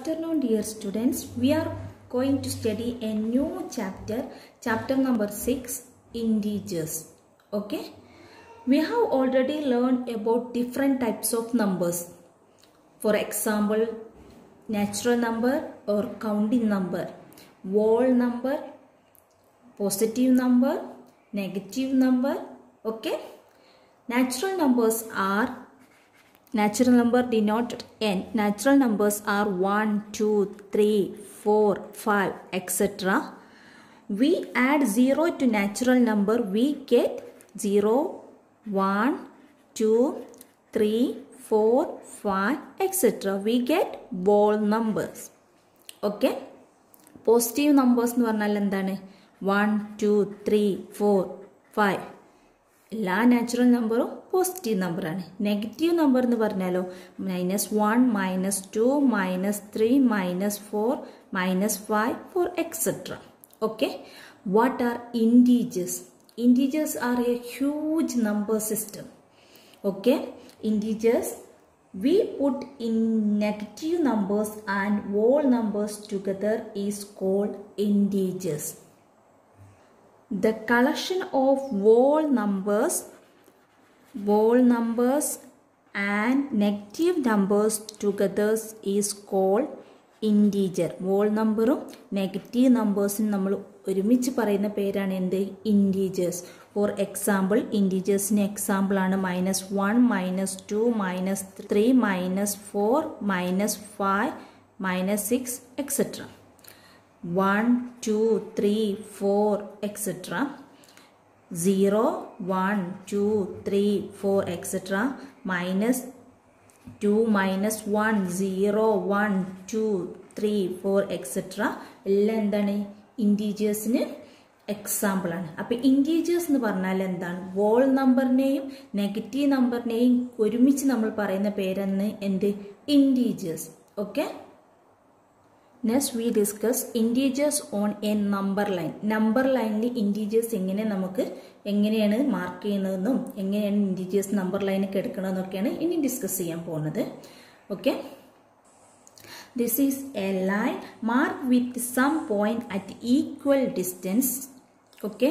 afternoon, dear students. We are going to study a new chapter, chapter number 6 Integers. Okay, we have already learned about different types of numbers. For example, natural number or counting number, whole number, positive number, negative number. Okay, natural numbers are Natural number denoted n. Natural numbers are 1, 2, 3, 4, 5, etc. We add 0 to natural number, we get 0, 1, 2, 3, 4, 5, etc. We get whole numbers. Okay? Positive numbers എന്ന് പറഞ്ഞാൽ എന്താണ് one two three four five എല്ലാ natural നമ്പറും positive നമ്പറാണ് negative number എന്ന് പറഞ്ഞാലോ minus one minus two minus three minus four minus five four etcetera okay what are integers integers are a huge number system okay integers we put in negative numbers and whole numbers together is called integers the collection of whole numbers whole numbers and negative numbers together is called integer whole നമ്പറും negative നമ്പേഴ്സും നമ്മൾ ഒരുമിച്ച് പറയുന്ന പേരാണ് എന്ത് integers for example ഇൻറ്റീജേഴ്സിന് example ആണ് minus one minus two minus three minus four minus five minus six etcetera one two three four etcetera zero one two three four etcetera minus two minus one zero one two three four etcetera എല്ലാം എന്താണ് ഇൻറ്റീജേഴ്സിന് എക്സാമ്പിളാണ് അപ്പോൾ integers എന്ന് പറഞ്ഞാൽ എന്താണ് wall നമ്പറിനെയും negative നമ്പറിനെയും ഒരുമിച്ച് നമ്മൾ പറയുന്ന പേരെന്ന് എന്ത് integers okay next we discuss integers on a number line number ലൈനിൽ ഇൻറ്റീജേഴ്സ് എങ്ങനെ നമുക്ക് എങ്ങനെയാണ് മാർക്ക് ചെയ്യുന്നതെന്നും എങ്ങനെയാണ് ഇൻറ്റീജേഴ്സ് നമ്പർ ലൈനൊക്കെ എടുക്കണമെന്നൊക്കെയാണ് ഇനി ഡിസ്കസ് ചെയ്യാൻ പോകുന്നത് okay this is a line mark with some point at equal distance okay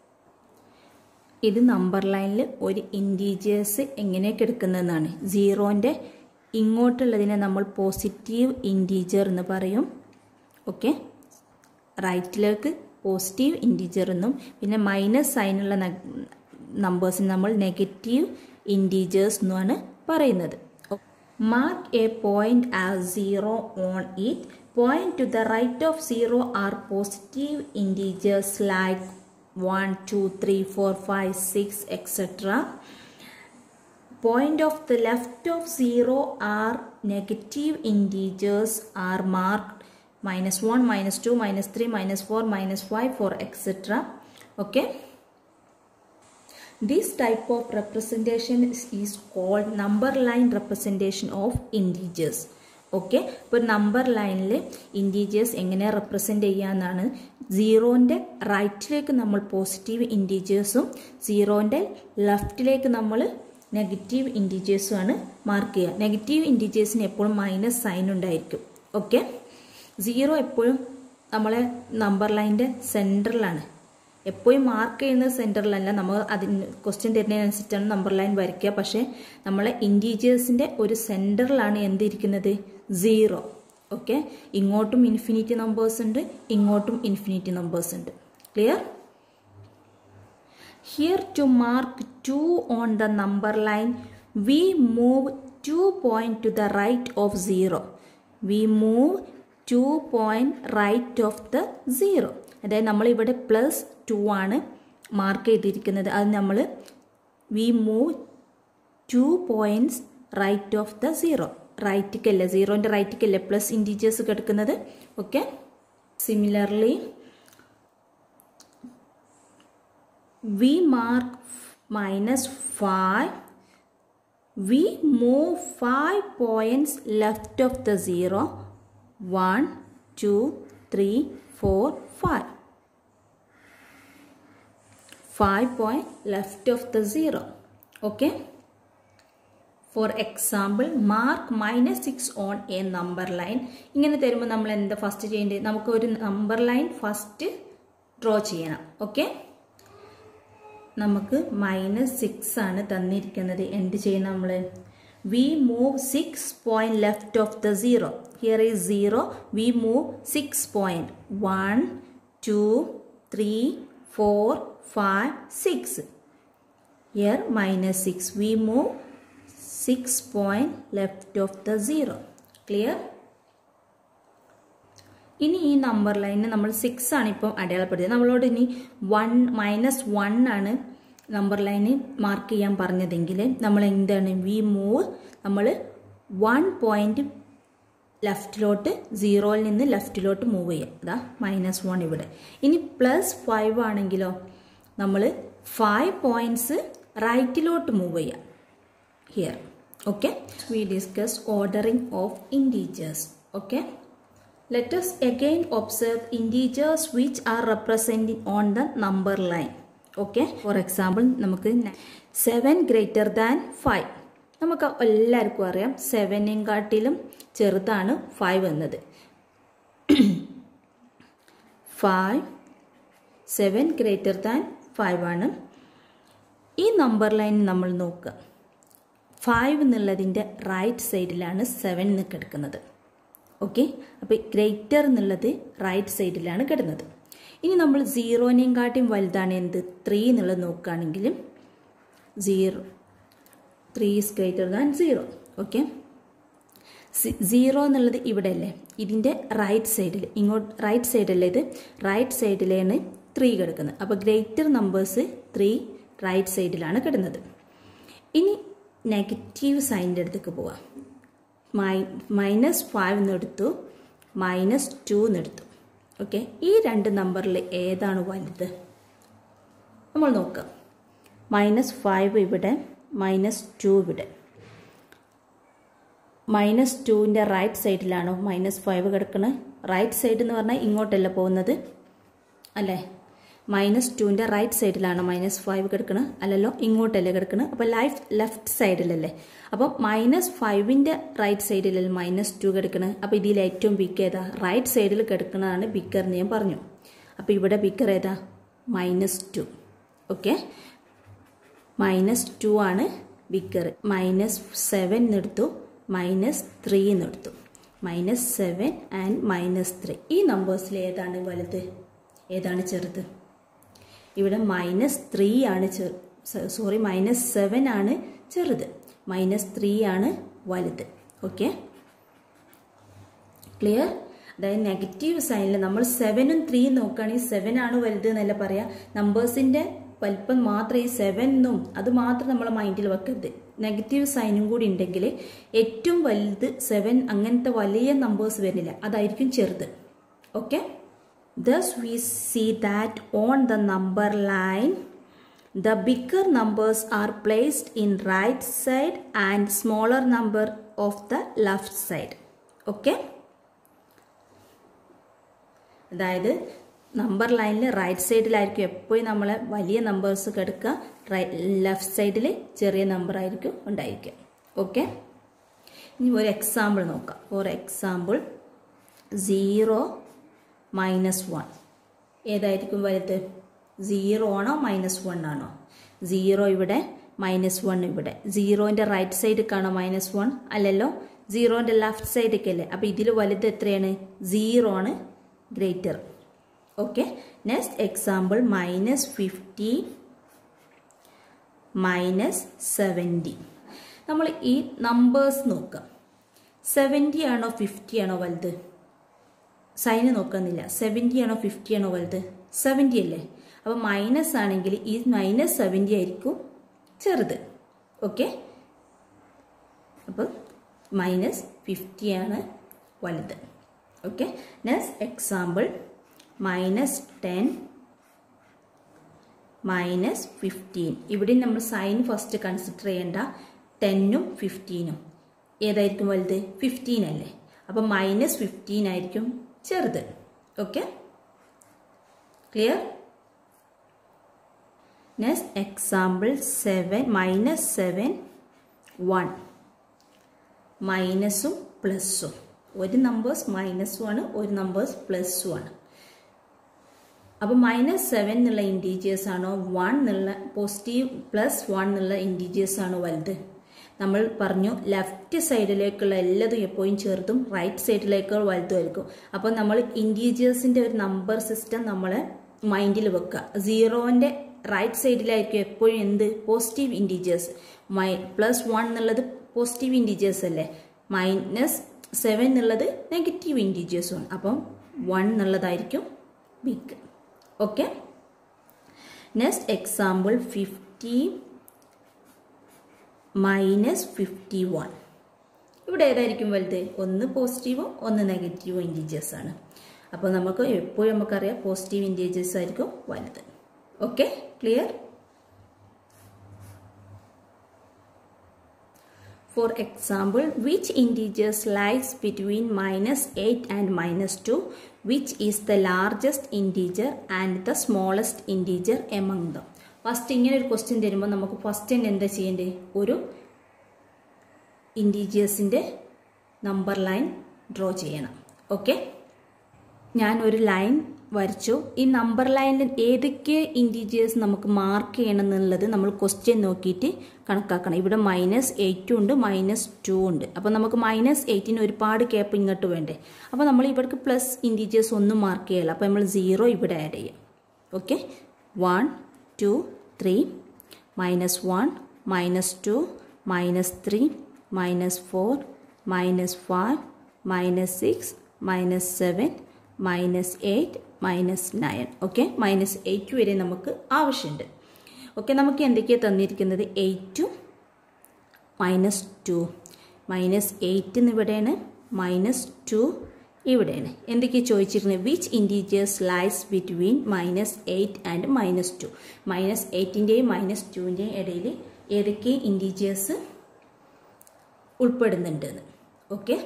ഇത് നമ്പർ ലൈനിൽ ഒരു ഇൻറ്റീജേഴ്സ് എങ്ങനെയൊക്കെ എടുക്കുന്നതെന്നാണ് സീറോൻ്റെ ഇങ്ങോട്ടുള്ളതിനെ നമ്മൾ പോസിറ്റീവ് ഇൻറ്റീജർ എന്ന് പറയും ഓക്കെ റൈറ്റിലേക്ക് പോസിറ്റീവ് ഇൻറ്റീജർ എന്നും പിന്നെ മൈനസ് സൈനുള്ള നമ്പേഴ്സിന് നമ്മൾ നെഗറ്റീവ് ഇൻറ്റീജേഴ്സ് എന്നുമാണ് പറയുന്നത് mark a point as zero on it point to the right of zero are positive integers like one two three four five six etcetera point of the left of 0 are negative integers are marked minus 1 minus 2 minus 3 minus 4 minus 5 4 etc okay this type of representation is, is called number line representation of integers okay ഇപ്പോൾ number ലൈനിൽ integers എങ്ങനെ represent ചെയ്യാമെന്നാണ് സീറോൻ്റെ റൈറ്റിലേക്ക് നമ്മൾ positive ഇൻറ്റീജേഴ്സും സീറോൻ്റെ ലെഫ്റ്റിലേക്ക് നമ്മൾ നെഗറ്റീവ് ഇൻറ്റീജേഴ്സുമാണ് മാർക്ക് ചെയ്യുക നെഗറ്റീവ് ഇൻറ്റീജേഴ്സിന് എപ്പോഴും മൈനസ് സൈൻ ഉണ്ടായിരിക്കും ഓക്കെ സീറോ എപ്പോഴും നമ്മളെ നമ്പർ ലൈൻ്റെ സെൻറ്ററിലാണ് എപ്പോഴും മാർക്ക് ചെയ്യുന്നത് സെൻറ്ററിലല്ല നമ്മൾ അതിന് ക്വസ്റ്റ്യൻ തരുന്നതിനനുസരിച്ചാണ് നമ്പർ ലൈൻ വരയ്ക്കുക പക്ഷേ നമ്മളെ ഇൻറ്റീജേഴ്സിൻ്റെ ഒരു സെൻറ്ററിലാണ് എന്തിരിക്കുന്നത് സീറോ ഓക്കെ ഇങ്ങോട്ടും ഇൻഫിനിറ്റി നമ്പേഴ്സ് ഉണ്ട് ഇങ്ങോട്ടും ഇൻഫിനിറ്റി നമ്പേഴ്സ് ഉണ്ട് clear Here to mark 2 on the number line, we move 2 point to the right of 0. We move 2 point right of the 0. അതായത് നമ്മൾ ഇവിടെ പ്ലസ് ടു ആണ് മാർക്ക് ചെയ്തിരിക്കുന്നത് അത് നമ്മൾ we move to points right of the zero റൈറ്റിക്കല്ലേ സീറോൻ്റെ റൈറ്റിക്കല്ലേ പ്ലസ് ഇൻറ്റീജേഴ്സ് കിടക്കുന്നത് okay similarly we mark minus 5 we move 5 points left of the 0 1 2 3 4 5 5 point left of the 0 okay for example mark minus six on a number line ഇങ്ങനെ തരുമ്പോൾ നമ്മൾ എന്താ first ചെയ്യേണ്ടത് നമുക്ക് ഒരു നമ്പർ ലൈൻ ഫസ്റ്റ് ഡ്രോ ചെയ്യണം okay നമുക്ക് minus six ആണ് തന്നിരിക്കുന്നത് എന്ത് ചെയ്യണം നമ്മൾ we move six point left of the zero here is zero we move six point one two three four five six here minus six we move six point left of the zero clear ഇനി ഈ number ലൈനിന് നമ്മൾ six ആണ് ഇപ്പം അടയാളപ്പെടുത്തിയത് നമ്മളോട് ഇനി one minus one ആണ് നമ്പർ ലൈന് മാർക്ക് ചെയ്യാൻ പറഞ്ഞതെങ്കിൽ നമ്മൾ എന്താണ് വി മൂവ് നമ്മൾ വൺ പോയിന്റ് ലെഫ്റ്റിലോട്ട് സീറോയിൽ നിന്ന് ലെഫ്റ്റിലോട്ട് മൂവ് ചെയ്യാം അതാ മൈനസ് വൺ ഇവിടെ ഇനി പ്ലസ് ഫൈവ് ആണെങ്കിലോ നമ്മൾ ഫൈവ് പോയിൻറ്റ്സ് റൈറ്റിലോട്ട് മൂവ് ചെയ്യാം here okay we discuss ordering of integers okay Let us again observe integers which are represented on the number line. Okay. For example, നമുക്ക് seven greater than five നമുക്ക് എല്ലാവർക്കും അറിയാം സെവനെങ്കാട്ടിലും ചെറുതാണ് ഫൈവ് എന്നത് five seven greater than five ആണ് ഈ number line നമ്മൾ നോക്കുക ഫൈവ് എന്നുള്ളതിൻ്റെ റൈറ്റ് സൈഡിലാണ് സെവൻ എന്ന് കിടക്കുന്നത് ഓക്കെ അപ്പോൾ ഗ്രേറ്റർ എന്നുള്ളത് റൈറ്റ് സൈഡിലാണ് കിടന്നത് ഇനി നമ്മൾ സീറോനെയും കാട്ടിയും വലുതാണ് എന്ത് ത്രീ എന്നുള്ളത് നോക്കുകയാണെങ്കിൽ zero three is greater than zero okay zero എന്നുള്ളത് ഇവിടെ അല്ലേ ഇതിൻ്റെ റൈറ്റ് സൈഡിൽ ഇങ്ങോട്ട് റൈറ്റ് സൈഡല്ലേ ഇത് റൈറ്റ് സൈഡിലാണ് ത്രീ കിടക്കുന്നത് അപ്പോൾ ഗ്രേറ്റർ നമ്പേഴ്സ് ത്രീ റൈറ്റ് സൈഡിലാണ് കിടന്നത് ഇനി നെഗറ്റീവ് സൈൻ്റെ അടുത്തേക്ക് പോവാം മൈ മൈനസ് ഫൈവ് എന്നെടുത്തു മൈനസ് ടു എന്നെടുത്തു ഓക്കെ ഈ രണ്ട് നമ്പറിൽ ഏതാണ് വലുത് നമ്മൾ നോക്കാം മൈനസ് ഫൈവ് ഇവിടെ മൈനസ് ടു ഇവിടെ മൈനസ് ടുവിൻ്റെ റൈറ്റ് സൈഡിലാണോ മൈനസ് ഫൈവ് കിടക്കുന്നത് റൈറ്റ് സൈഡ് എന്ന് പറഞ്ഞാൽ ഇങ്ങോട്ടല്ല പോകുന്നത് അല്ലേ മൈനസ് ടുവിൻ്റെ റൈറ്റ് സൈഡിലാണ് മൈനസ് ഫൈവ് കിടക്കുന്നത് അല്ലല്ലോ ഇങ്ങോട്ടല്ലേ കിടക്കുന്നത് അപ്പോൾ ലൈഫ് ലെഫ്റ്റ് സൈഡിലല്ലേ അപ്പോൾ മൈനസ് ഫൈവിൻ്റെ റൈറ്റ് സൈഡിലല്ലേ മൈനസ് ടു കിടക്കുന്നത് അപ്പോൾ ഇതിൽ ഏറ്റവും ബിഗ് ഏതാ റൈറ്റ് സൈഡിൽ കിടക്കുന്നതാണ് ബിക്കർ എന്ന് ഞാൻ പറഞ്ഞു അപ്പോൾ ഇവിടെ ബിക്കർ ഏതാ minus two okay minus two ആണ് ബിക്കർ മൈനസ് സെവൻ എന്നെടുത്തു മൈനസ് ത്രീ എന്നെടുത്തു minus seven and minus three ഈ നമ്പേഴ്സിൽ ഏതാണ് വലുത് ഏതാണ് ചെറുത് ഇവിടെ മൈനസ് ത്രീ ആണ് സോറി മൈനസ് സെവൻ ആണ് ചെറുത് മൈനസ് ത്രീ ആണ് വലുത് ഓക്കെ ക്ലിയർ അതായത് നെഗറ്റീവ് സൈനിൽ നമ്മൾ സെവനും ത്രീയും നോക്കുകയാണെങ്കിൽ സെവൻ ആണ് വലുത് എന്നല്ല പറയാം നമ്പേഴ്സിൻ്റെ വലിപ്പം മാത്രം ഈ സെവനും അത് മാത്രം നമ്മളെ മൈൻഡിൽ വെക്കരുത് നെഗറ്റീവ് സൈനും കൂടി ഉണ്ടെങ്കിൽ ഏറ്റവും വലുത് സെവൻ അങ്ങനത്തെ വലിയ നമ്പേഴ്സ് വരുന്നില്ല അതായിരിക്കും ചെറുത് okay Thus, we see that on the number line, the bigger numbers are placed in right side and smaller number of the left side. Okay? അതായത് നമ്പർ ലൈനിൽ റൈറ്റ് സൈഡിലായിരിക്കും എപ്പോഴും നമ്മൾ വലിയ നമ്പേഴ്സ് കിടക്കുക ലെഫ്റ്റ് സൈഡിൽ ചെറിയ നമ്പർ ആയിരിക്കും ഉണ്ടായിരിക്കുക ഓക്കെ ഇനി ഒരു എക്സാമ്പിൾ നോക്കാം for example zero minus one ഏതായിരിക്കും വലുത് സീറോ ആണോ മൈനസ് വൺ ആണോ സീറോ ഇവിടെ മൈനസ് വൺ ഇവിടെ സീറോൻ്റെ റൈറ്റ് സൈഡിലേക്കാണോ മൈനസ് വൺ അല്ലല്ലോ സീറോൻ്റെ ലെഫ്റ്റ് സൈഡിലേക്ക് അല്ലേ അപ്പോൾ ഇതിൽ വലുത് എത്രയാണ് സീറോ ആണ് greater okay next example minus fifty minus seventy നമ്മൾ ഈ നമ്പേഴ്സ് നോക്കാം സെവൻറ്റി ആണോ ഫിഫ്റ്റി ആണോ വലുത് സൈന് നോക്കുന്നില്ല സെവൻറ്റി ആണോ ഫിഫ്റ്റി ആണോ വലുത് സെവൻറ്റി അല്ലേ അപ്പോൾ മൈനസ് ആണെങ്കിൽ ഈ മൈനസ് സെവൻറ്റി ആയിരിക്കും ചെറുത് ഓക്കെ അപ്പോൾ മൈനസ് ഫിഫ്റ്റി ആണ് വലുത് okay next example minus ten minus fifteen ഇവിടെ നമ്മൾ സൈൻ ഫസ്റ്റ് കൺസിഡർ ചെയ്യേണ്ട ടെന്നും ഫിഫ്റ്റീനും ഏതായിരിക്കും വലുത് ഫിഫ്റ്റീൻ അല്ലേ അപ്പം മൈനസ് ഫിഫ്റ്റീൻ ആയിരിക്കും ചെറുത് okay clear next example seven minus seven one മൈനസും പ്ലസ്സും ഒരു നമ്പേഴ്സ് മൈനസും ആണ് ഒരു നമ്പേഴ്സ് പ്ലസ്സും ആണ് അപ്പോൾ മൈനസ് സെവൻ എന്നുള്ള ഇൻറ്റീജിയേഴ്സ് ആണോ വൺ എന്നുള്ള പോസിറ്റീവ് പ്ലസ് വൺ എന്നുള്ള ഇൻറ്റീജിയേഴ്സ് ആണോ വലുത് നമ്മൾ പറഞ്ഞു ലെഫ്റ്റ് സൈഡിലേക്കുള്ള എല്ലാതും എപ്പോഴും ചെറുതും റൈറ്റ് സൈഡിലേക്കുള്ള വലുതുമായിരിക്കും അപ്പോൾ നമ്മൾ ഇൻറ്റീജിയേഴ്സിൻ്റെ ഒരു നമ്പർ സിസ്റ്റം നമ്മൾ മൈൻഡിൽ വെക്കുക സീറോൻ്റെ റൈറ്റ് സൈഡിലായിരിക്കും എപ്പോഴും എന്ത് പോസിറ്റീവ് ഇൻറ്റീജിയേഴ്സ് മൈ പ്ലസ് വൺ എന്നുള്ളത് പോസിറ്റീവ് ഇൻറ്റീജിയേഴ്സ് അല്ലേ മൈനസ് സെവൻ എന്നുള്ളത് നെഗറ്റീവ് ഇൻറ്റീജിയേഴ്സും അപ്പം വൺ എന്നുള്ളതായിരിക്കും big okay next example fifty minus fifty one ഇവിടെ ഏതായിരിക്കും വലുത് ഒന്ന് പോസിറ്റീവും ഒന്ന് നെഗറ്റീവും ഇൻറ്റീജേഴ്സ് ആണ് അപ്പോൾ നമുക്ക് എപ്പോഴും നമുക്കറിയാം പോസിറ്റീവ് ഇൻറ്റീജേഴ്സ് ആയിരിക്കും വലുത് okay clear For example, which integers lies between minus 8 and minus 2? Which is the largest integer and the smallest integer among them? First ഇങ്ങനെ ഒരു ക്വസ്റ്റ്യൻ തരുമ്പോൾ നമുക്ക് ഫസ്റ്റ് തന്നെ എന്താ ചെയ്യേണ്ടത് ഒരു ഇൻറ്റീജിയേഴ്സിൻ്റെ നമ്പർ ലൈൻ ഡ്രോ ചെയ്യണം ഓക്കെ ഞാൻ ഒരു ലൈൻ വരച്ചു ഈ നമ്പർ ലൈനിൽ ഏതൊക്കെ ഇൻറ്റീജിയേഴ്സ് നമുക്ക് മാർക്ക് ചെയ്യണം എന്നുള്ളത് നമ്മൾ ക്വസ്റ്റ്യൻ നോക്കിയിട്ട് കണക്കാക്കണം ഇവിടെ മൈനസ് എയ്റ്റും ഉണ്ട് മൈനസ് ടു ഉണ്ട് അപ്പോൾ നമുക്ക് മൈനസ് എയ്റ്റിന് ഒരുപാട് ക്യാപ്പ് ഇങ്ങോട്ട് വേണ്ടേ അപ്പോൾ നമ്മൾ ഇവിടേക്ക് പ്ലസ് ഇൻറ്റീജിയേഴ്സ് ഒന്നും മാർക്ക് ചെയ്യില്ല അപ്പോൾ നമ്മൾ സീറോ ഇവിടെ ആഡ് ചെയ്യാം okay one two three minus one minus two minus three minus four minus five minus six minus seven minus eight minus nine okay minus eight വരെ നമുക്ക് ആവശ്യമുണ്ട് ഓക്കെ നമുക്ക് എന്തൊക്കെയാണ് തന്നിരിക്കുന്നത് എയ്റ്റും മൈനസ് ടു മൈനസ് എയ്റ്റ് ഇവിടെയാണ് minus two ഇവിടെയാണ് എന്തൊക്കെയാണ് ചോദിച്ചിരിക്കുന്നത് which integers lies between minus eight and minus two minus എയ്റ്റിൻ്റെയും മൈനസ് ടുവിൻ്റെയും ഇടയിൽ ഏതൊക്കെ ഇൻറ്റീജിയേഴ്സ് ഉൾപ്പെടുന്നുണ്ടെന്ന് ഓക്കെ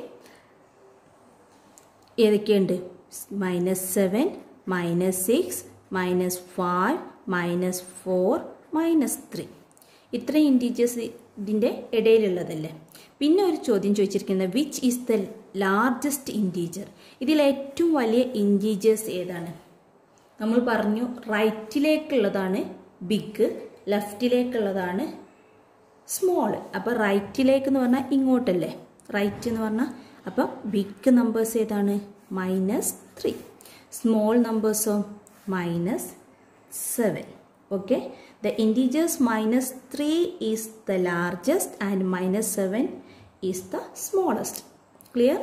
ഏതൊക്കെയുണ്ട് minus seven minus six minus five minus four minus three ഇത്രയും ഇൻറ്റീജേഴ്സ് ഇതിൻ്റെ ഇടയിലുള്ളതല്ലേ പിന്നെ ഒരു ചോദ്യം ചോദിച്ചിരിക്കുന്നത് which is the largest integer ഇതിൽ ഏറ്റവും വലിയ ഇൻറ്റീജേഴ്സ് ഏതാണ് നമ്മൾ പറഞ്ഞു റൈറ്റിലേക്കുള്ളതാണ് ബിഗ് ലെഫ്റ്റിലേക്കുള്ളതാണ് സ്മോൾ അപ്പോൾ റൈറ്റിലേക്ക് എന്ന് പറഞ്ഞാൽ ഇങ്ങോട്ടല്ലേ റൈറ്റ് എന്ന് പറഞ്ഞാൽ അപ്പോൾ ബിഗ് നമ്പേഴ്സ് ഏതാണ് മൈനസ് ത്രീ സ്മോൾ നമ്പേഴ്സോ minus seven okay the integers minus three is the largest and minus seven is the smallest clear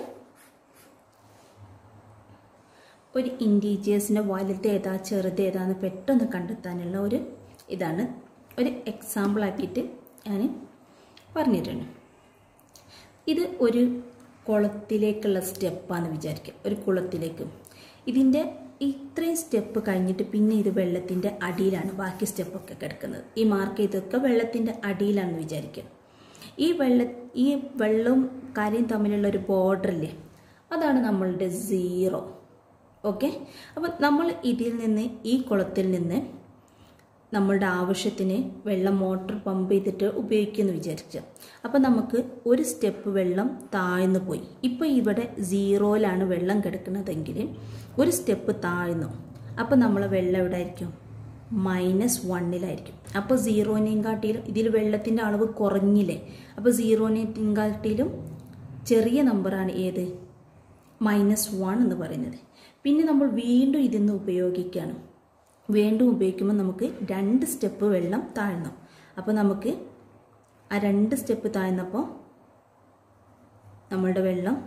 ഒരു ഇൻറ്റീജിയേഴ്സിൻ്റെ വലുത് ഏതാ ചെറുത് ഏതാന്ന് പെട്ടെന്ന് കണ്ടെത്താനുള്ള ഒരു ഇതാണ് ഒരു എക്സാമ്പിൾ ആക്കിയിട്ട് ഞാൻ പറഞ്ഞിട്ടുണ്ട് ഇത് ഒരു കുളത്തിലേക്കുള്ള സ്റ്റെപ്പാന്ന് വിചാരിക്കുക ഒരു കുളത്തിലേക്ക് ഇതിൻ്റെ ഇത്രയും സ്റ്റെപ്പ് കഴിഞ്ഞിട്ട് പിന്നെ ഇത് വെള്ളത്തിൻ്റെ അടിയിലാണ് ബാക്കി സ്റ്റെപ്പൊക്കെ കിടക്കുന്നത് ഈ മാർക്ക് ചെയ്തൊക്കെ വെള്ളത്തിൻ്റെ അടിയിലാണെന്ന് വിചാരിക്കുക ഈ വെള്ള ഈ വെള്ളവും കരയും തമ്മിലുള്ള ഒരു ബോർഡറില്ലേ അതാണ് നമ്മളുടെ സീറോ ഓക്കെ അപ്പം നമ്മൾ ഇതിൽ നിന്ന് ഈ കുളത്തിൽ നിന്ന് നമ്മളുടെ ആവശ്യത്തിന് വെള്ളം മോട്ടർ പമ്പ് ചെയ്തിട്ട് ഉപയോഗിക്കുമെന്ന് വിചാരിച്ചു അപ്പോൾ നമുക്ക് ഒരു സ്റ്റെപ്പ് വെള്ളം താഴ്ന്നു പോയി ഇപ്പോൾ ഇവിടെ സീറോയിലാണ് വെള്ളം കിടക്കുന്നതെങ്കിൽ ഒരു സ്റ്റെപ്പ് താഴ്ന്നു അപ്പോൾ നമ്മളെ വെള്ളം എവിടെ ആയിരിക്കും മൈനസ് വണ്ണിലായിരിക്കും അപ്പോൾ സീറോനെയും കാട്ടിലും ഇതിൽ വെള്ളത്തിൻ്റെ അളവ് കുറഞ്ഞില്ലേ അപ്പോൾ സീറോനെയും കാട്ടിലും ചെറിയ നമ്പറാണ് ഏത് മൈനസ് വൺ എന്ന് പറയുന്നത് പിന്നെ നമ്മൾ വീണ്ടും ഇതിന്ന് ഉപയോഗിക്കുകയാണ് വീണ്ടും ഉപയോഗിക്കുമ്പോൾ നമുക്ക് രണ്ട് സ്റ്റെപ്പ് വെള്ളം താഴ്ന്നു അപ്പോൾ നമുക്ക് ആ രണ്ട് സ്റ്റെപ്പ് താഴ്ന്നപ്പോൾ നമ്മളുടെ വെള്ളം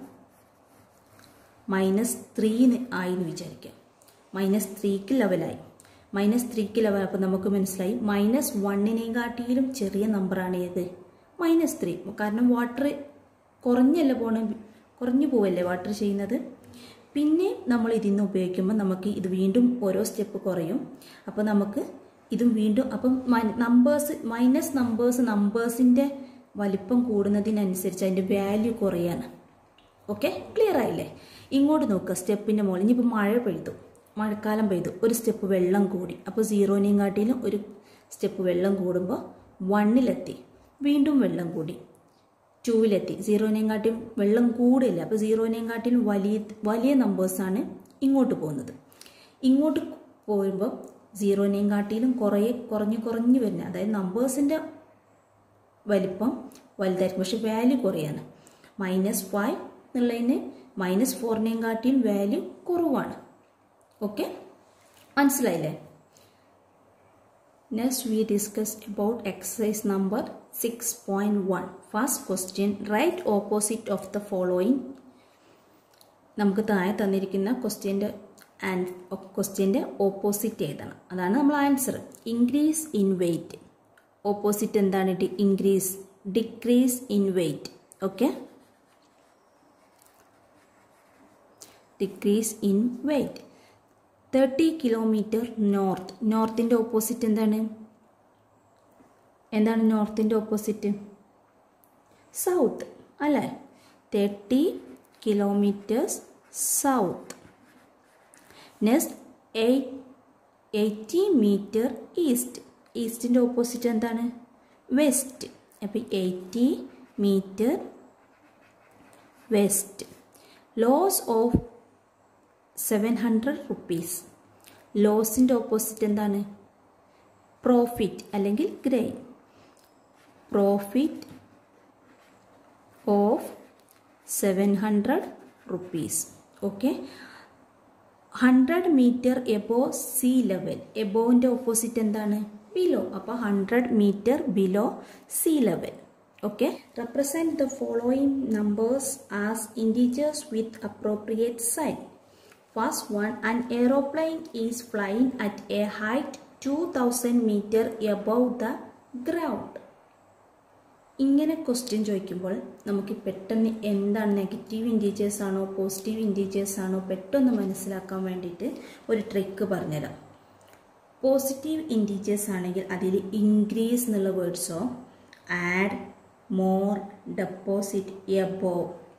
മൈനസ് ത്രീന്ന് ആയി എന്ന് വിചാരിക്കാം മൈനസ് ത്രീക്ക് ലെവലായി മൈനസ് ത്രീക്ക് ലെവൽ അപ്പോൾ നമുക്ക് മനസ്സിലായി മൈനസ് വണ്ണിനെയും കാട്ടിയിലും ചെറിയ നമ്പറാണ് ഏത് മൈനസ് ത്രീ കാരണം വാട്ടർ കുറഞ്ഞല്ല പോണ കുറഞ്ഞു പോവല്ലേ വാട്ടർ ചെയ്യുന്നത് പിന്നെ നമ്മൾ ഇതിന്ന് ഉപയോഗിക്കുമ്പോൾ നമുക്ക് ഇത് വീണ്ടും ഓരോ സ്റ്റെപ്പ് കുറയും അപ്പോൾ നമുക്ക് ഇതും വീണ്ടും അപ്പം നമ്പേഴ്സ് മൈനസ് നമ്പേഴ്സ് നമ്പേഴ്സിൻ്റെ വലിപ്പം കൂടുന്നതിനനുസരിച്ച് അതിൻ്റെ വാല്യൂ കുറയാണ് ഓക്കെ ക്ലിയർ ആയില്ലേ ഇങ്ങോട്ട് നോക്കുക സ്റ്റെപ്പിൻ്റെ മുകളിൽ ഇനിയിപ്പോൾ മഴ പെയ്തു മഴക്കാലം പെയ്തു ഒരു സ്റ്റെപ്പ് വെള്ളം കൂടി അപ്പോൾ സീറോനെയും കാട്ടിലും ഒരു സ്റ്റെപ്പ് വെള്ളം കൂടുമ്പോൾ വണ്ണിലെത്തി വീണ്ടും വെള്ളം കൂടി ടൂവിലെത്തി സീറോനെയും കാട്ടിയും വെള്ളം കൂടില്ല അപ്പോൾ സീറോനെയും കാട്ടിലും വലിയ വലിയ നമ്പേഴ്സാണ് ഇങ്ങോട്ട് പോകുന്നത് ഇങ്ങോട്ട് പോരുമ്പോൾ സീറോനെയും കാട്ടിലും കുറേ കുറഞ്ഞ് കുറഞ്ഞ് വരുന്നത് അതായത് നമ്പേഴ്സിൻ്റെ വലിപ്പം വലുതായിരിക്കും പക്ഷെ വാല്യൂ കുറയാണ് മൈനസ് ഫൈവ് എന്നുള്ളതിന് മൈനസ് ഫോറിനെയും കാട്ടിയും വാല്യൂ കുറവാണ് ഓക്കെ മനസ്സിലായില്ലേ Next we discuss about exercise number 6.1. First question, write opposite of the following. നമുക്ക് താഴെ തന്നിരിക്കുന്ന ക്വസ്റ്റ്യൻ്റെ ആൻഡ് ക്വസ്റ്റ്യൻ്റെ ഓപ്പോസിറ്റ് എഴുതണം അതാണ് നമ്മൾ answer increase in weight opposite എന്താണ് increase decrease in weight okay decrease in weight thirty kilometre north നോർത്തിൻ്റെ opposite എന്താണ് എന്താണ് നോർത്തിൻ്റെ ഓപ്പോസിറ്റ് സൗത്ത് അല്ലേ thirty kilometres south next eight eighty metre east ഈസ്റ്റിൻ്റെ ഓപ്പോസിറ്റ് എന്താണ് വെസ്റ്റ് അപ്പോൾ eighty metre west loss of seven hundred rupees ലോസിൻ്റെ opposite എന്താണ് പ്രോഫിറ്റ് അല്ലെങ്കിൽ gain profit of seven hundred rupees okay hundred metre above sea level എബോവിൻ്റെ opposite എന്താണ് below അപ്പോൾ hundred metre below sea level okay represent the following numbers as integers with appropriate sign First one, an aeroplane is flying at a height 2000 meter above the ground. ഇങ്ങനെ question ചോദിക്കുമ്പോൾ നമുക്ക് പെട്ടെന്ന് എന്താണ് negative integers ആണോ positive integers ആണോ പെട്ടെന്ന് മനസ്സിലാക്കാൻ വേണ്ടിയിട്ട് ഒരു ട്രിക്ക് പറഞ്ഞുതരാം പോസിറ്റീവ് ഇൻറ്റീജേഴ്സ് ആണെങ്കിൽ അതിൽ ഇൻക്രീസ് എന്നുള്ള വേർഡ്സോ add more deposit above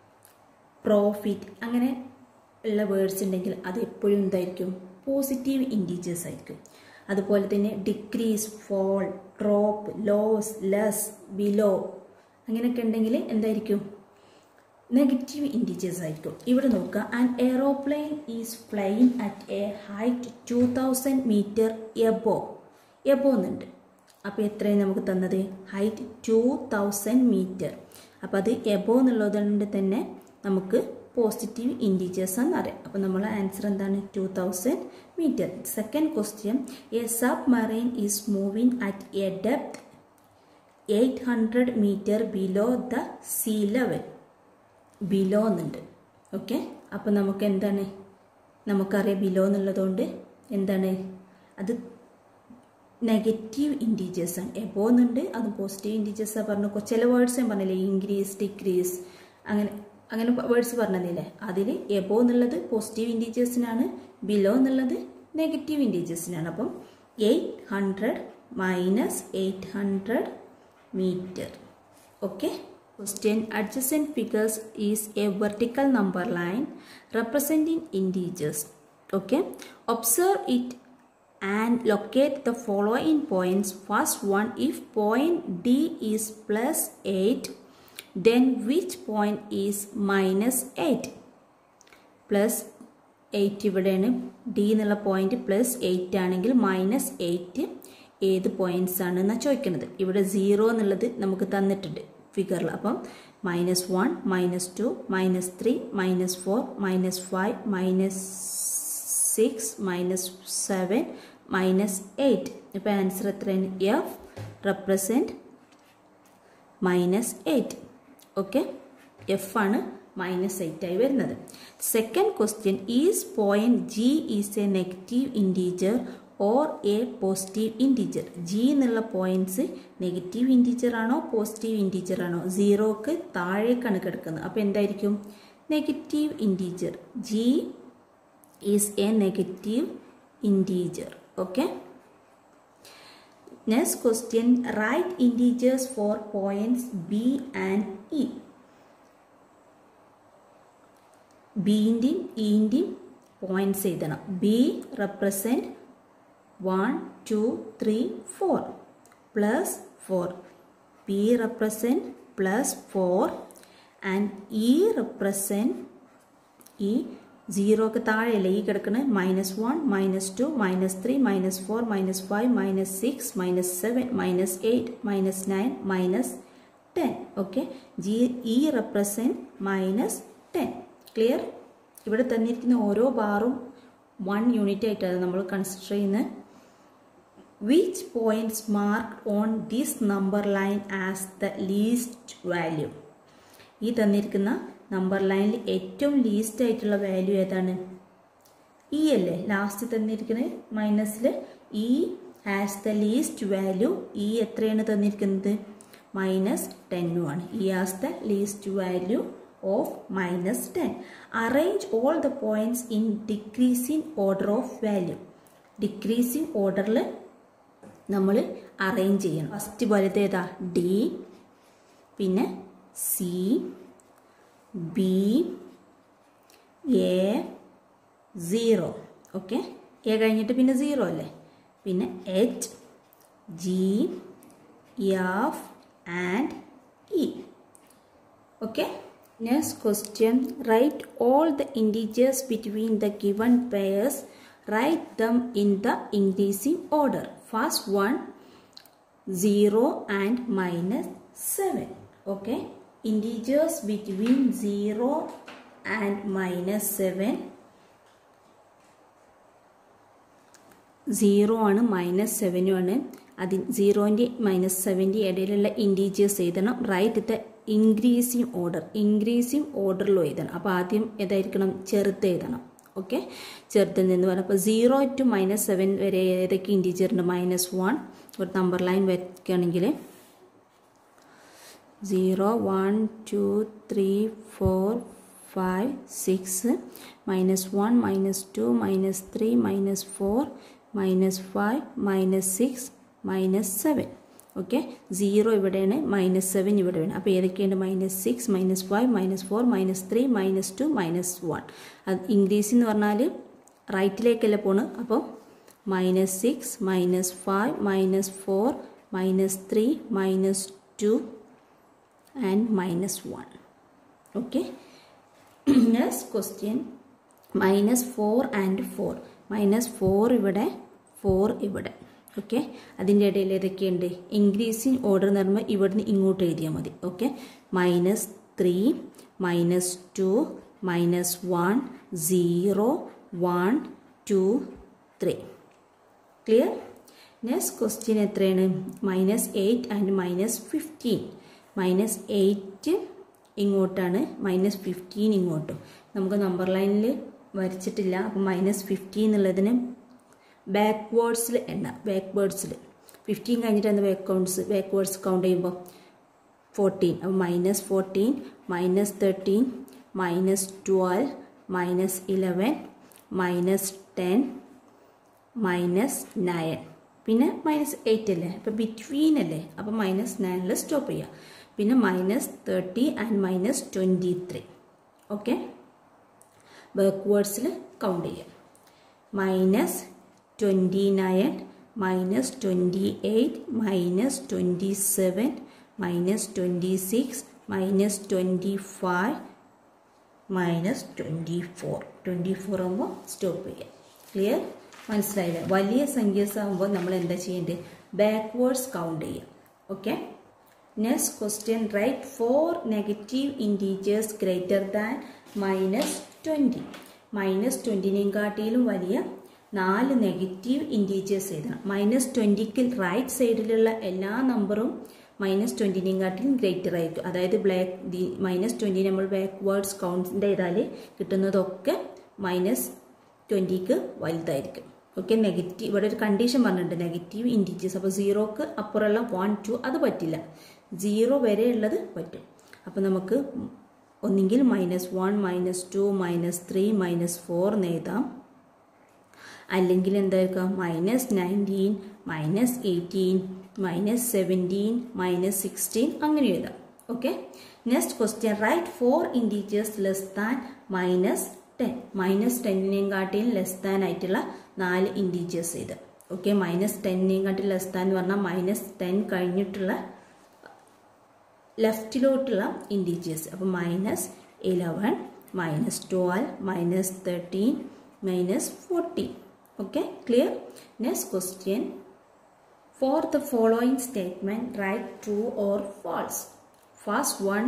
profit അങ്ങനെ ഉള്ള വേർഡ്സ് ഉണ്ടെങ്കിൽ അത് എപ്പോഴും എന്തായിരിക്കും പോസിറ്റീവ് ഇൻറ്റീജേഴ്സ് ആയിരിക്കും അതുപോലെ തന്നെ decrease fall drop loss less below അങ്ങനെയൊക്കെ ഉണ്ടെങ്കിൽ എന്തായിരിക്കും നെഗറ്റീവ് ഇൻറ്റീജേഴ്സ് ആയിരിക്കും ഇവിടെ നോക്കുക and aeroplane is flying at a height two thousand metre above above എന്നുണ്ട് അപ്പോൾ എത്രയും നമുക്ക് തന്നത് ഹൈറ്റ് ടു തൗസൻഡ് മീറ്റർ അപ്പോൾ അത് എബോ എന്നുള്ളതുകൊണ്ട് തന്നെ നമുക്ക് പോസിറ്റീവ് ഇൻറ്റീജേഴ്സ് എന്നറിയാം അപ്പോൾ നമ്മളെ ആൻസർ എന്താണ് two thousand metre second question a submarine is moving at a depth eight hundred metre below the sea level below എന്നുണ്ട് ഓക്കെ അപ്പോൾ നമുക്ക് എന്താണ് നമുക്കറിയാം ബിലോ എന്നുള്ളതുകൊണ്ട് എന്താണ് അത് നെഗറ്റീവ് ഇൻറ്റീജേഴ്സ് ആണ് എബോ എന്നുണ്ട് അത് പോസിറ്റീവ് ഇൻറ്റീജേഴ്സാണ് പറഞ്ഞു ചില വേർഡ്സ് ഞാൻ പറഞ്ഞില്ലേ ഇൻക്രീസ് ഡിക്രീസ് അങ്ങനെ അങ്ങനെ വേർഡ്സ് പറഞ്ഞതില്ലേ അതിൽ എബോ എന്നുള്ളത് പോസിറ്റീവ് ഇൻറ്റീജേഴ്സിനാണ് ബിലോ എന്നുള്ളത് നെഗറ്റീവ് ഇൻറ്റീജേഴ്സിനാണ് അപ്പം eight hundred minus eight hundred metre okay question adjacent figures is a vertical number line representing integers okay observe it and locate the following points. First one, if point D is plus 8, then which point is minus 8? Plus 8 ഇവിടെയാണ് D എന്നുള്ള point plus eight ആണെങ്കിൽ minus eight ഏത് points ആണ് എന്നാണ് ചോദിക്കുന്നത് ഇവിടെ zero എന്നുള്ളത് നമുക്ക് തന്നിട്ടുണ്ട് ഫിഗറിൽ അപ്പം minus one minus two minus three minus four minus five minus six minus seven minus eight ഇപ്പോൾ ആൻസർ എത്രയാണ് F represent minus eight okay F ആണ് മൈനസ് എയ്റ്റ് ആയി വരുന്നത് second question is point G is a negative integer or a positive integer G എന്നുള്ള points negative integer ആണോ positive integer ആണോ സീറോക്ക് താഴേക്കാണ് കിടക്കുന്നത് അപ്പോൾ എന്തായിരിക്കും negative integer G is a negative integer okay next question write integers for points b and e ബിൻ്റെയും ഇൻ്റെയും പോയിൻറ്റ്സ് എഴുതണം B represent one two three four plus four B represent plus four and E represent ഈ സീറോക്ക് താഴെയല്ലേ ഈ കിടക്കുന്നത് minus one minus two minus three minus four minus five minus six minus seven minus eight minus nine minus ten okay G E represent minus ten clear ഇവിടെ തന്നിരിക്കുന്ന ഓരോ ബാറും one unit ആയിട്ടാണ് നമ്മൾ കൺസിഡർ ചെയ്യുന്നത് which points mark on this number line as the least value ഈ തന്നിരിക്കുന്ന number ലൈനിൽ ഏറ്റവും ലീസ്റ്റ് ആയിട്ടുള്ള വാല്യൂ ഏതാണ് ഇ അല്ലേ ലാസ്റ്റ് തന്നിരിക്കുന്നത് മൈനസിൽ E as the least value E എത്രയാണ് തന്നിരിക്കുന്നത് മൈനസ് ടെന്നുമാണ് E as the least value of minus ten arrange all the points in decreasing order of value decreasing ഓർഡറിൽ നമ്മൾ അറേഞ്ച് ചെയ്യണം ഫസ്റ്റ് വലുത് ഏതാ ഡി പിന്നെ C B A zero okay A കഴിഞ്ഞിട്ട് പിന്നെ സീറോ അല്ലേ പിന്നെ H G F and E okay next question write all the integers between the given pairs write them in the increasing order. First one 0 and minus 7. Okay. Integers between 0 and minus 7. 0 ആണ് minus സെവനും ആണ് അതിൽ സീറോൻ്റെ minus സെവൻ്റെ ഇടയിലുള്ള integers എഴുതണം write the increasing order increasing ഓർഡറിലും എഴുതണം അപ്പോൾ ആദ്യം ഏതായിരിക്കണം ചെറുത്ത് എഴുതണം ഓക്കെ ചെറുത്തിൽ നിന്ന് പറഞ്ഞാൽ അപ്പോൾ സീറോ ടു മൈനസ് സെവൻ വരെ ഏതൊക്കെ ഇൻറ്റീജർ ഉണ്ട് മൈനസ് വൺ ഒരു നമ്പർ ലൈൻ വയ്ക്കുകയാണെങ്കിൽ zero one two three four five six minus one minus two minus three minus four minus five minus six minus seven okay zero ഇവിടെയാണ് minus seven ഇവിടെയാണ് അപ്പോൾ ഏതൊക്കെയുണ്ട് minus six minus five minus four minus three minus two minus one അത് English എന്ന് പറഞ്ഞാൽ റൈറ്റിലേക്കല്ല പോണ് അപ്പോൾ minus six minus five minus four minus three minus two and minus one okay next question minus four and four minus four ഇവിടെ four ഇവിടെ okay അതിൻ്റെ ഇടയിൽ ഏതൊക്കെയുണ്ട് ഇൻക്രീസിങ് ഓർഡർ എന്ന് പറയുമ്പോൾ ഇവിടുന്ന് ഇങ്ങോട്ട് എഴുതിയാൽ മതി okay minus three minus two minus one zero one two three clear next question എത്രയാണ് minus eight and minus fifteen minus eight ഇങ്ങോട്ടാണ് മൈനസ് ഫിഫ്റ്റീൻ ഇങ്ങോട്ടും നമുക്ക് നമ്പർ ലൈനിൽ വരച്ചിട്ടില്ല അപ്പം മൈനസ് ഫിഫ്റ്റീൻ എന്നുള്ളതിന് ബാക്ക്വേർഡ്സിൽ എണ്ണ ബാക്ക്വേർഡ്സിൽ ഫിഫ്റ്റീൻ കഴിഞ്ഞിട്ട് ബാക്ക് കൗണ്ട്സ് ബാക്ക്വേർഡ്സ് കൗണ്ട് ചെയ്യുമ്പോൾ ഫോർട്ടീൻ അപ്പോൾ minus fourteen minus thirteen minus twelve minus eleven minus ten minus nine പിന്നെ മൈനസ് എയ്റ്റ് അല്ലേ അപ്പോൾ ബിറ്റ്വീൻ അല്ലേ അപ്പോൾ മൈനസ് നയനിൽ സ്റ്റോപ്പ് ചെയ്യുക പിന്നെ minus thirty and minus twenty three okay ബാക്ക്വേർഡ്സിൽ കൗണ്ട് ചെയ്യുക minus twenty nine minus twenty eight minus twenty seven minus twenty six minus twenty five minus twenty four twenty four ആകുമ്പോൾ stop ചെയ്യാം clear മനസ്സിലായില്ലേ വലിയ സംഖ്യസ് ആകുമ്പോൾ നമ്മൾ എന്താ ചെയ്യേണ്ടത് ബാക്ക്വേർഡ്സ് കൗണ്ട് ചെയ്യാം okay next question write four negative integers greater than minus twenty minus ട്വൻറ്റിനെയും കാട്ടിയിലും വലിയ നാല് നെഗറ്റീവ് ഇൻറ്റീജേഴ്സ് എഴുതണം മൈനസ് ട്വൻറ്റിക്ക് റൈറ്റ് സൈഡിലുള്ള എല്ലാ നമ്പറും മൈനസ് ട്വൻറ്റിനെയും കാട്ടിലും ഗ്രേറ്റർ ആയിരിക്കും അതായത് ബ്ലാക്ക് ദി മൈനസ് ട്വൻറ്റി നമ്മൾ ബാക്ക്വേർഡ്സ് കൗണ്ട്സിൻ്റെ ചെയ്താൽ കിട്ടുന്നതൊക്കെ മൈനസ് ട്വൻറ്റിക്ക് വലുതായിരിക്കും ഓക്കെ നെഗറ്റീവ് ഇവിടെ ഒരു കണ്ടീഷൻ പറഞ്ഞിട്ടുണ്ട് നെഗറ്റീവ് ഇൻറ്റീജേഴ്സ് അപ്പോൾ സീറോക്ക് അപ്പുറമുള്ള വൺ ടു അത് പറ്റില്ല സീറോ വരെ ഉള്ളത് പറ്റും അപ്പോൾ നമുക്ക് ഒന്നുകിൽ minus one minus two minus three minus four എന്ന് എഴുതാം അല്ലെങ്കിൽ എന്തായിരിക്കാം minus nineteen minus eighteen minus seventeen minus sixteen അങ്ങനെ എഴുതാം okay next question write four integers less than minus ten minus ടെന്നിനെയും കാട്ടിയും ലെസ് ദാൻ ആയിട്ടുള്ള നാല് ഇൻറ്റീജേഴ്സ് ചെയ്ത് ഓക്കെ മൈനസ് ടെന്നിനെയും കാട്ടി ലെസ് ദാൻ എന്ന് പറഞ്ഞാൽ മൈനസ് ടെൻ കഴിഞ്ഞിട്ടുള്ള ലെഫ്റ്റിലോട്ടുള്ള ഇൻറ്റീജേഴ്സ് അപ്പോൾ minus eleven minus twelve minus thirteen minus fourteen okay clear next question for the following statement write true or false first one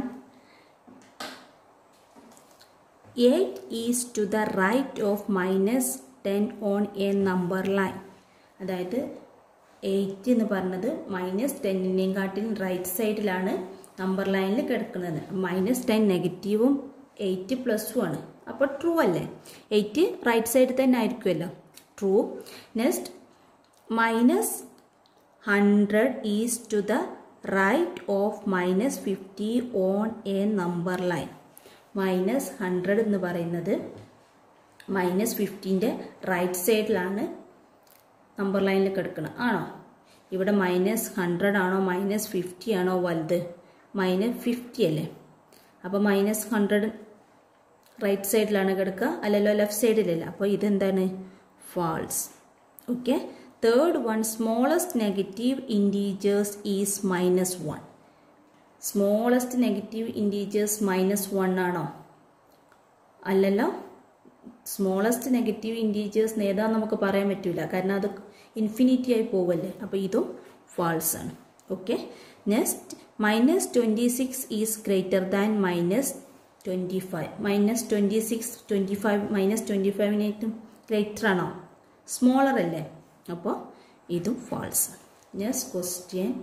8 is to the right of minus 10 on a number line അതായത് eight എന്ന് പറഞ്ഞത് minus ടെന്നിനെയും കാട്ടിലും right സൈഡിലാണ് number ലൈനിൽ കിടക്കുന്നത് minus ten നെഗറ്റീവും eight പ്ലസും ആണ് അപ്പോൾ ട്രൂ അല്ലേ എയ്റ്റ് റൈറ്റ് സൈഡിൽ തന്നെ ആയിരിക്കുമല്ലോ true next minus hundred is to the right of minus fifty on a number line minus hundred എന്ന് പറയുന്നത് മൈനസ് ഫിഫ്റ്റീൻ്റെ റൈറ്റ് സൈഡിലാണ് നമ്പർ ലൈനിൽ കിടക്കുന്നത് ആണോ ഇവിടെ മൈനസ് ഹൺഡ്രഡ് ആണോ മൈനസ് ഫിഫ്റ്റി ആണോ വലുത് മൈനസ് ഫിഫ്റ്റി അല്ലേ അപ്പോൾ മൈനസ് ഹൺഡ്രഡ് റൈറ്റ് സൈഡിലാണ് കിടക്കുക അല്ലല്ലോ ലെഫ്റ്റ് സൈഡിലല്ല അപ്പോൾ ഇതെന്താണ് false okay third one smallest negative integers is minus one smallest negative integers minus one ആണോ അല്ലല്ലോ സ്മോളസ്റ്റ് നെഗറ്റീവ് ഇൻറ്റീജേഴ്സ് ഏതാന്ന് നമുക്ക് പറയാൻ പറ്റില്ല കാരണം അത് ഇൻഫിനിറ്റി ആയി പോവല്ലേ അപ്പോൾ ഇതും ഫാൾസ് ആണ് okay next minus twenty six is greater than minus twenty five minus twenty six twenty five minus twenty ഫൈവിനേറ്റും ഗ്രേറ്റർ ആണോ സ്മോളർ അല്ലേ അപ്പോൾ ഇതും false next question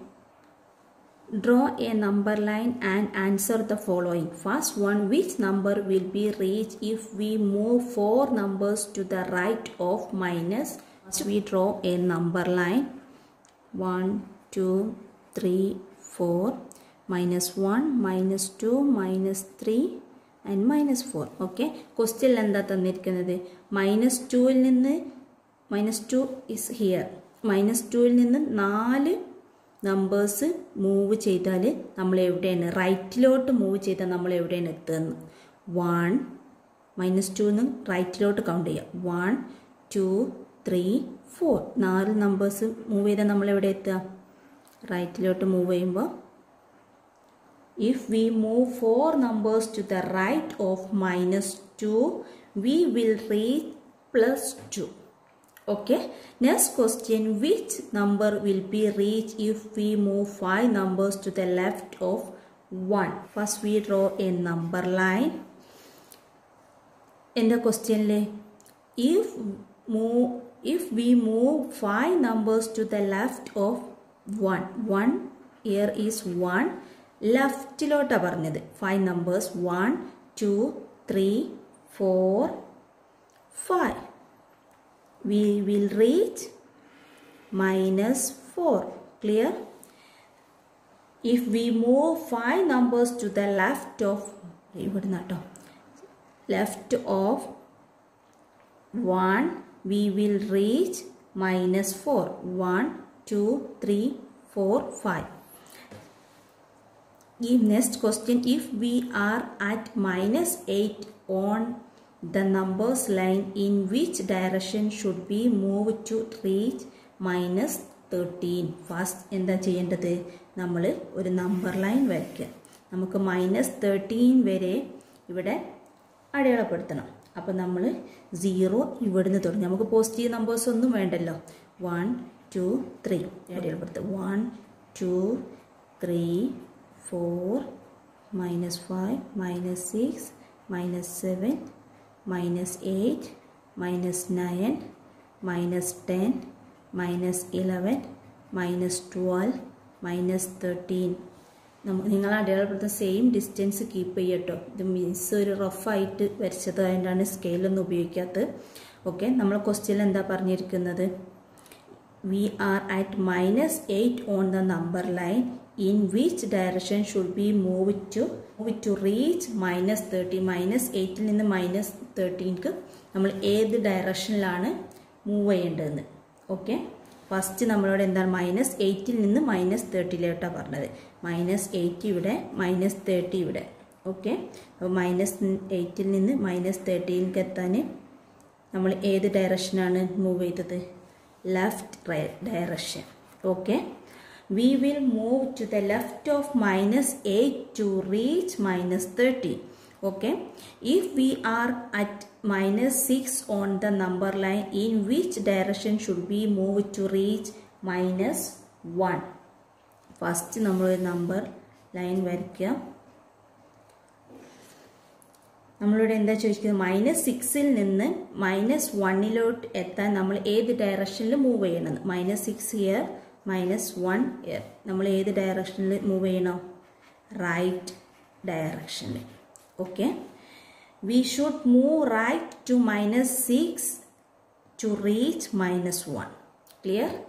Draw a number line and answer the following. First one, which number will be reached if we move four numbers to the right of minus? First we draw a number line. 1, 2, 3, 4, minus 1, minus 2, minus 3 and minus 4. Okay question എന്താ തന്നിരിക്കുന്നത് minus ടുവിൽ നിന്ന് minus two is here minus ടുവിൽ നിന്ന് നാല് numbers move ചെയ്താൽ നമ്മൾ എവിടെയാണ് റൈറ്റിലോട്ട് മൂവ് ചെയ്താൽ നമ്മൾ എവിടെയാണ് എത്തുന്നത് വൺ മൈനസ് ടു നിന്ന് റൈറ്റിലോട്ട് കൗണ്ട് ചെയ്യുക വൺ ടു ത്രീ ഫോർ നാല് നമ്പേഴ്സ് മൂവ് ചെയ്താൽ നമ്മൾ എവിടെ എത്തുക റൈറ്റിലോട്ട് മൂവ് ചെയ്യുമ്പോൾ if we move four numbers to the right of minus two we will reach plus two okay next question which number will be reached if we move five numbers to the left of 1 first we draw a number line in the question if move if we move five numbers to the left of 1 1 here is 1 ലെഫ്റ്റിലോട്ടാണ് പറഞ്ഞത് five numbers one two three four five we will reach minus 4 clear if we move five numbers to the left of ഇവിടുന്ന് കേട്ടോ left of one we will reach minus four one two three four five ഈ next question if we are at minus eight on the numbers line in which direction should be moved to reach minus 13 first എന്താ ചെയ്യേണ്ടത് നമ്മൾ ഒരു number line വരയ്ക്കുക നമുക്ക് minus thirteen വരെ ഇവിടെ അടയാളപ്പെടുത്തണം അപ്പോൾ നമ്മൾ സീറോ ഇവിടുന്ന് തുടങ്ങി നമുക്ക് പോസിറ്റീവ് നമ്പേഴ്സ് ഒന്നും വേണ്ടല്ലോ വൺ ടു ത്രീ അടയാളപ്പെടുത്തുക one two three four minus five minus six minus seven minus 8 minus 9 minus 10 minus 11 minus 12 minus 13 നിങ്ങൾ അടയാളപ്പെടുത്തുന്ന സെയിം ഡിസ്റ്റൻസ് കീപ്പ് ചെയ്യട്ടോ ഇത് മീൻസ് ഒരു റഫായിട്ട് വരച്ചത് അതുകൊണ്ടാണ് സ്കെയിലൊന്നും ഉപയോഗിക്കാത്തത് ഓക്കെ നമ്മൾ ക്വസ്റ്റ്യൻ എന്താ പറഞ്ഞിരിക്കുന്നത് we are at minus eight on the number line in which direction should be move to move to reach minus thirty minus എയ്റ്റിൽ നിന്ന് മൈനസ് തേർട്ടീൻക്ക് നമ്മൾ ഏത് ഡയറക്ഷനിലാണ് മൂവ് ചെയ്യേണ്ടതെന്ന് ഓക്കെ ഫസ്റ്റ് നമ്മളോട് എന്താണ് മൈനസ് എയ്റ്റിൽ നിന്ന് മൈനസ് തേർട്ടിയിലോട്ടാണ് പറഞ്ഞത് മൈനസ് എയ്റ്റ് ഇവിടെ മൈനസ് തേർട്ടി ഇവിടെ ഓക്കെ അപ്പോൾ മൈനസ് എയ്റ്റിൽ നിന്ന് മൈനസ് തേർട്ടിയിലേക്ക് എത്താൻ നമ്മൾ ഏത് ഡയറക്ഷനാണ് മൂവ് ചെയ്തത് left direction okay we will move to the left of minus 8 to reach minus 30 okay if we are at minus 6 on the number line in which direction should we move to reach minus 1 first നമ്മൾ ഒരു number line വരയ്ക്കുക നമ്മളിവിടെ എന്താ ചോദിക്കുന്നത് minus സിക്സിൽ നിന്ന് minus വണ്ണിലോട്ട് എത്താൻ നമ്മൾ ഏത് ഡയറക്ഷനിൽ മൂവ് ചെയ്യണം minus six here minus one here നമ്മൾ ഏത് ഡയറക്ഷനിൽ മൂവ് ചെയ്യണം റൈറ്റ് ഡയറക്ഷനിൽ okay we should move right to minus six to reach minus one clear